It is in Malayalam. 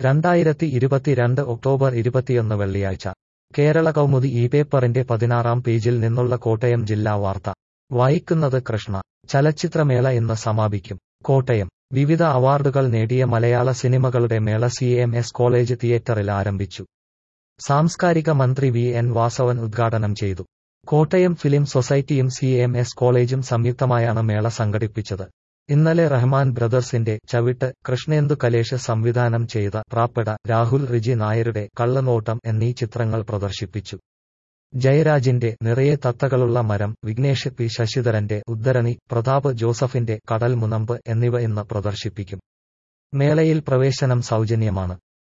രണ്ടായിരത്തി ഇരുപത്തിരണ്ട് ഒക്ടോബർ ഇരുപത്തിയൊന്ന് വെള്ളിയാഴ്ച കേരള കൗമുദി ഈ പേപ്പറിന്റെ പതിനാറാം പേജിൽ നിന്നുള്ള കോട്ടയം ജില്ലാ വാർത്ത വായിക്കുന്നത് കൃഷ്ണ ചലച്ചിത്രമേള ഇന്ന് സമാപിക്കും കോട്ടയം വിവിധ അവാർഡുകൾ നേടിയ മലയാള സിനിമകളുടെ മേള സി എം എസ് കോളേജ് തിയേറ്ററിൽ ആരംഭിച്ചു സാംസ്കാരിക മന്ത്രി വി എൻ വാസവൻ ഉദ്ഘാടനം ചെയ്തു കോട്ടയം ഫിലിം സൊസൈറ്റിയും സി എം എസ് കോളേജും സംയുക്തമായാണ് മേള സംഘടിപ്പിച്ചത് ഇന്നലെ റഹ്മാൻ ബ്രദർസിന്റെ ചവിട്ട് കൃഷ്ണേന്ദു കലേഷ് സംവിധാനം ചെയ്ത പ്രാപ്പട രാഹുൽ റിജി നായരുടെ കള്ളനോട്ടം എന്നീ ചിത്രങ്ങൾ പ്രദർശിപ്പിച്ചു ജയരാജിന്റെ നിറയെ തത്തകളുള്ള മരം വിഘ്നേഷ് പി ശശിധരന്റെ ഉദ്ധരണി പ്രതാപ് ജോസഫിന്റെ കടൽ മുനമ്പ് എന്നിവ ഇന്ന് പ്രദർശിപ്പിക്കും മേളയിൽ പ്രവേശനം സൗജന്യമാണ്